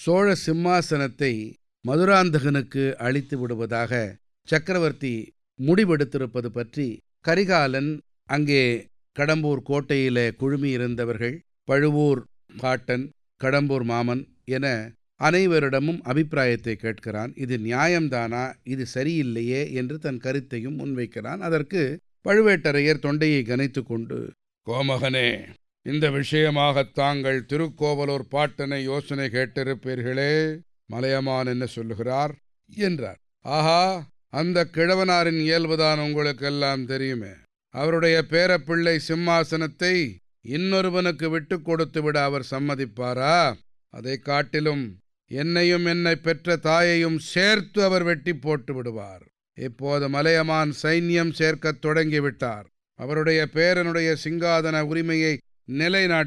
சோழ சிம்மாசனத்தை மதுராந்தகனுக்கு அளித்து விடுவதாக சக்கரவர்த்தி முடிவெடுத்திருப்பது பற்றி கரிகாலன் அங்கே கடம்பூர் கோட்டையிலே குழுமியிருந்தவர்கள் பழுவூர் பாட்டன் கடம்பூர் மாமன் என அனைவரிடமும் அபிப்பிராயத்தை கேட்கிறான் இது நியாயம்தானா இது சரியில்லையே என்று தன் கருத்தையும் முன்வைக்கிறான் அதற்கு பழுவேட்டரையர் தொண்டையை கனைத்து கொண்டு கோமகனே இந்த விஷயமாக தாங்கள் திருக்கோவலூர் பாட்டனை யோசனை கேட்டிருப்பீர்களே மலையமான் என்ன சொல்லுகிறார் என்றார் ஆஹா அந்த கிழவனாரின் இயல்புதான் உங்களுக்கெல்லாம் தெரியுமே அவருடைய பேரப்பிள்ளை சிம்மாசனத்தை இன்னொருவனுக்கு விட்டு கொடுத்து விட அவர் சம்மதிப்பாரா அதை காட்டிலும் என்னையும் என்னை பெற்ற தாயையும் சேர்த்து அவர் வெட்டி போட்டு விடுவார் இப்போது மலையமான் சைன்யம் சேர்க்கத் தொடங்கிவிட்டார் அவருடைய பேரனுடைய சிங்காதன உரிமையை நிலைநாட்ட